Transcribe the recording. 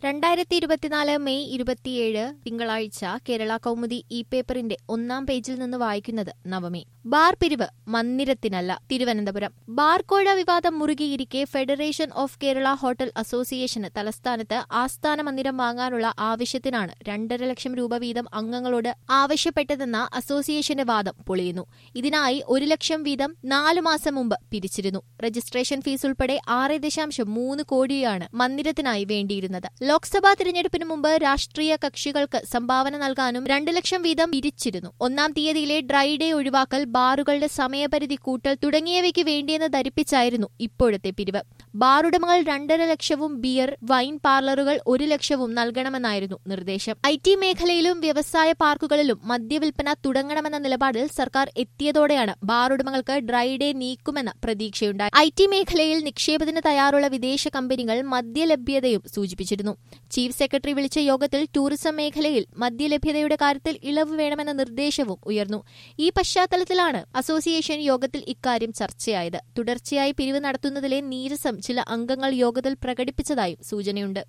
രണ്ടായിരത്തി ഇരുപത്തിനാല് മെയ് ഇരുപത്തിയേഴ് തിങ്കളാഴ്ച കേരള കൗമുദി ഇ പേപ്പറിന്റെ ഒന്നാം പേജിൽ നിന്ന് വായിക്കുന്നത് നവമി ബാർ പിരിവ് മന്ദിരത്തിനല്ല തിരുവനന്തപുരം ബാർക്കോഴ വിവാദം മുറുകിയിരിക്കെ ഫെഡറേഷൻ ഓഫ് കേരള ഹോട്ടൽ അസോസിയേഷന് തലസ്ഥാനത്ത് ആസ്ഥാന മന്ദിരം വാങ്ങാനുള്ള ആവശ്യത്തിനാണ് രണ്ടര ലക്ഷം രൂപ വീതം അംഗങ്ങളോട് ആവശ്യപ്പെട്ടതെന്ന അസോസിയേഷന്റെ വാദം പൊളിയുന്നു ഇതിനായി ഒരു ലക്ഷം വീതം നാലു മാസം മുമ്പ് പിരിച്ചിരുന്നു രജിസ്ട്രേഷൻ ഫീസ് ഉൾപ്പെടെ ആറ് ദശാംശം മൂന്ന് കോടിയാണ് മന്ദിരത്തിനായി വേണ്ടിയിരുന്നത് ലോക്സഭാ തിരഞ്ഞെടുപ്പിന് മുമ്പ് രാഷ്ട്രീയ കക്ഷികൾക്ക് സംഭാവന നൽകാനും രണ്ട് ലക്ഷം വീതം പിരിച്ചിരുന്നു ഒന്നാം തീയതിയിലെ ഡ്രൈ ഡേ ഒഴിവാക്കൽ ബാറുകളുടെ സമയപരിധി കൂട്ടൽ തുടങ്ങിയവയ്ക്ക് വേണ്ടിയെന്ന് ധരിപ്പിച്ചായിരുന്നു ഇപ്പോഴത്തെ പിരിവ് ബാറുടമകൾ രണ്ടര ലക്ഷവും ബിയർ വൈൻ പാർലറുകൾ ഒരു ലക്ഷവും നൽകണമെന്നായിരുന്നു നിർദ്ദേശം ഐ ടി മേഖലയിലും വ്യവസായ പാർക്കുകളിലും മദ്യവിൽപ്പന തുടങ്ങണമെന്ന നിലപാടിൽ സർക്കാർ എത്തിയതോടെയാണ് ബാറുടമകൾക്ക് ഡ്രൈ ഡേ നീക്കുമെന്ന പ്രതീക്ഷയുണ്ടായി ഐ ടി മേഖലയിൽ നിക്ഷേപത്തിന് തയ്യാറുള്ള വിദേശ കമ്പനികൾ മദ്യലഭ്യതയും സൂചിപ്പിച്ചിരുന്നു ചീഫ് സെക്രട്ടറി വിളിച്ച യോഗത്തിൽ ടൂറിസം മേഖലയിൽ മദ്യലഭ്യതയുടെ കാര്യത്തിൽ ഇളവ് വേണമെന്ന നിർദ്ദേശവും ഉയർന്നു ഈ പശ്ചാത്തലത്തിലാണ് അസോസിയേഷൻ യോഗത്തിൽ ഇക്കാര്യം ചർച്ചയായത് തുടർച്ചയായി പിരിവ് നടത്തുന്നതിലെ നീരസം ചില അംഗങ്ങൾ യോഗത്തിൽ പ്രകടിപ്പിച്ചതായും സൂചനയുണ്ട്